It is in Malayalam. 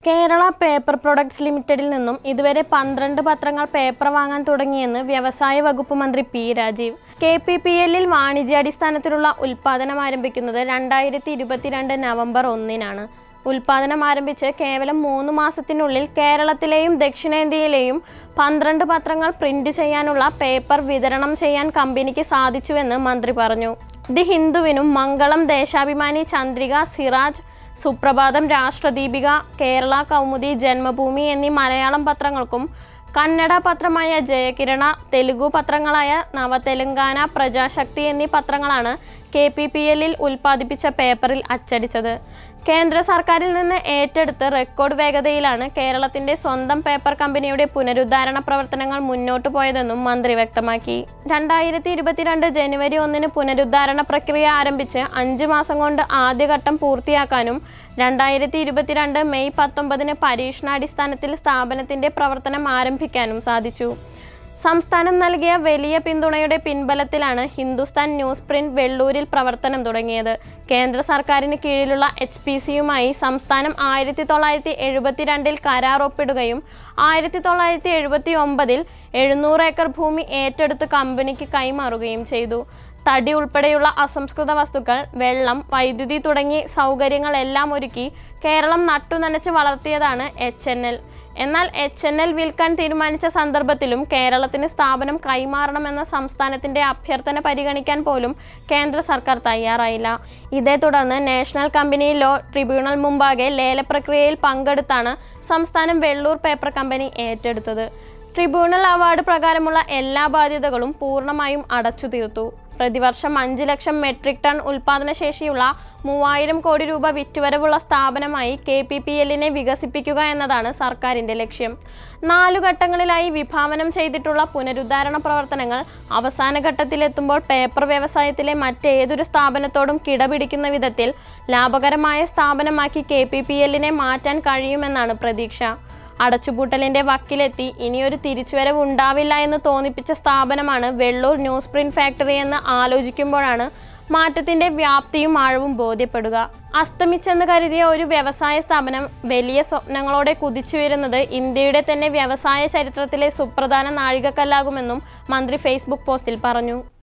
കേരള പേപ്പർ പ്രൊഡക്ട്സ് ലിമിറ്റഡിൽ നിന്നും ഇതുവരെ പന്ത്രണ്ട് പത്രങ്ങൾ പേപ്പർ വാങ്ങാൻ തുടങ്ങിയെന്ന് വ്യവസായ വകുപ്പ് മന്ത്രി P Rajeev K P P എല്ലിൽ വാണിജ്യാടിസ്ഥാനത്തിലുള്ള ഉൽപ്പാദനം ആരംഭിക്കുന്നത് രണ്ടായിരത്തി ഇരുപത്തിരണ്ട് നവംബർ ഒന്നിനാണ് ഉൽപ്പാദനം ആരംഭിച്ച് കേവലം മൂന്ന് മാസത്തിനുള്ളിൽ കേരളത്തിലെയും ദക്ഷിണേന്ത്യയിലെയും പന്ത്രണ്ട് പത്രങ്ങൾ പ്രിന്റ് ചെയ്യാനുള്ള പേപ്പർ വിതരണം ചെയ്യാൻ കമ്പനിക്ക് സാധിച്ചുവെന്ന് മന്ത്രി പറഞ്ഞു ദി ഹിന്ദുവിനും മംഗളം ദേശാഭിമാനി ചന്ദ്രിക സിറാജ് സുപ്രഭാതം രാഷ്ട്രദീപിക കേരള കൗമുദി ജന്മഭൂമി എന്നീ മലയാളം പത്രങ്ങൾക്കും കന്നഡ പത്രമായ ജയകിരണ തെലുഗു പത്രങ്ങളായ നവതെലുങ്കാന പ്രജാശക്തി എന്നീ പത്രങ്ങളാണ് കെ പി പി എല്ലിൽ ഉൽപ്പാദിപ്പിച്ച പേപ്പറിൽ അച്ചടിച്ചത് കേന്ദ്ര സർക്കാരിൽ നിന്ന് ഏറ്റെടുത്ത് റെക്കോർഡ് വേഗതയിലാണ് കേരളത്തിന്റെ സ്വന്തം പേപ്പർ കമ്പനിയുടെ പുനരുദ്ധാരണ പ്രവർത്തനങ്ങൾ മുന്നോട്ടു പോയതെന്നും മന്ത്രി വ്യക്തമാക്കി രണ്ടായിരത്തി ഇരുപത്തിരണ്ട് ജനുവരി ഒന്നിന് പുനരുദ്ധാരണ പ്രക്രിയ ആരംഭിച്ച് അഞ്ച് മാസം കൊണ്ട് ആദ്യഘട്ടം പൂർത്തിയാക്കാനും രണ്ടായിരത്തി ഇരുപത്തിരണ്ട് മെയ് പത്തൊമ്പതിന് പരീക്ഷണാടിസ്ഥാനത്തിൽ സ്ഥാപനത്തിന്റെ പ്രവർത്തനം ആരംഭിക്കാനും സാധിച്ചു സംസ്ഥാനം നൽകിയ വലിയ പിന്തുണയുടെ പിൻബലത്തിലാണ് ഹിന്ദുസ്ഥാൻ ന്യൂസ് പ്രിന്റ് വെള്ളൂരിൽ പ്രവർത്തനം തുടങ്ങിയത് കേന്ദ്ര സർക്കാരിന് കീഴിലുള്ള എച്ച് പി സിയുമായി സംസ്ഥാനം ആയിരത്തി തൊള്ളായിരത്തി എഴുപത്തിരണ്ടിൽ കരാർ ഒപ്പിടുകയും ആയിരത്തി തൊള്ളായിരത്തി എഴുപത്തി ഒമ്പതിൽ എഴുന്നൂറ് ഏക്കർ ഭൂമി ഏറ്റെടുത്ത് കമ്പനിക്ക് കൈമാറുകയും ചെയ്തു തടി ഉൾപ്പെടെയുള്ള അസംസ്കൃത വസ്തുക്കൾ വെള്ളം വൈദ്യുതി തുടങ്ങി സൗകര്യങ്ങളെല്ലാം ഒരുക്കി കേരളം നട്ടുനനച്ച് വളർത്തിയതാണ് എച്ച് എൻ എൽ എന്നാൽ എച്ച് എൻ എൽ വിൽക്കാൻ തീരുമാനിച്ച സന്ദർഭത്തിലും കേരളത്തിന് സ്ഥാപനം കൈമാറണമെന്ന സംസ്ഥാനത്തിന്റെ അഭ്യർത്ഥന പരിഗണിക്കാൻ പോലും കേന്ദ്ര സർക്കാർ തയ്യാറായില്ല ഇതേ തുടർന്ന് നാഷണൽ കമ്പനി ലോ ട്രിബ്യൂണൽ മുമ്പാകെ ലേലപ്രക്രിയയിൽ പങ്കെടുത്താണ് സംസ്ഥാനം വെള്ളൂർ പേപ്പർ കമ്പനി ഏറ്റെടുത്തത് ട്രിബ്യൂണൽ അവാർഡ് പ്രകാരമുള്ള എല്ലാ ബാധ്യതകളും പൂർണ്ണമായും അടച്ചു തീർത്തു പ്രതിവർഷം അഞ്ച് ലക്ഷം മെട്രിക് ടൺ ഉൽപാദനശേഷിയുള്ള മൂവായിരം കോടി രൂപ വിറ്റുവരവുള്ള സ്ഥാപനമായി കെ പി പി എല്ലിനെ വികസിപ്പിക്കുക എന്നതാണ് സർക്കാരിന്റെ ലക്ഷ്യം നാലു ഘട്ടങ്ങളിലായി വിഭാവനം ചെയ്തിട്ടുള്ള പുനരുദ്ധാരണ പ്രവർത്തനങ്ങൾ അവസാന ഘട്ടത്തിലെത്തുമ്പോൾ പേപ്പർ വ്യവസായത്തിലെ മറ്റേതൊരു സ്ഥാപനത്തോടും കിടപിടിക്കുന്ന വിധത്തിൽ ലാഭകരമായ സ്ഥാപനമാക്കി കെ പി പി എല്ലിനെ മാറ്റാൻ കഴിയുമെന്നാണ് പ്രതീക്ഷ അടച്ചുപൂട്ടലിന്റെ വക്കിലെത്തി ഇനിയൊരു തിരിച്ചുവരവ് ഉണ്ടാവില്ല എന്ന് തോന്നിപ്പിച്ച സ്ഥാപനമാണ് വെള്ളൂർ ന്യൂസ് പ്രിന്റ് ഫാക്ടറി എന്ന് ആലോചിക്കുമ്പോഴാണ് മാറ്റത്തിന്റെ വ്യാപ്തിയും ആഴവും ബോധ്യപ്പെടുക അസ്തമിച്ചെന്ന് കരുതിയ ഒരു വ്യവസായ സ്ഥാപനം വലിയ സ്വപ്നങ്ങളോടെ കുതിച്ചുയരുന്നത് ഇന്ത്യയുടെ തന്നെ വ്യവസായ ചരിത്രത്തിലെ സുപ്രധാന നാഴികക്കല്ലാകുമെന്നും മന്ത്രി ഫേസ്ബുക്ക് പോസ്റ്റിൽ പറഞ്ഞു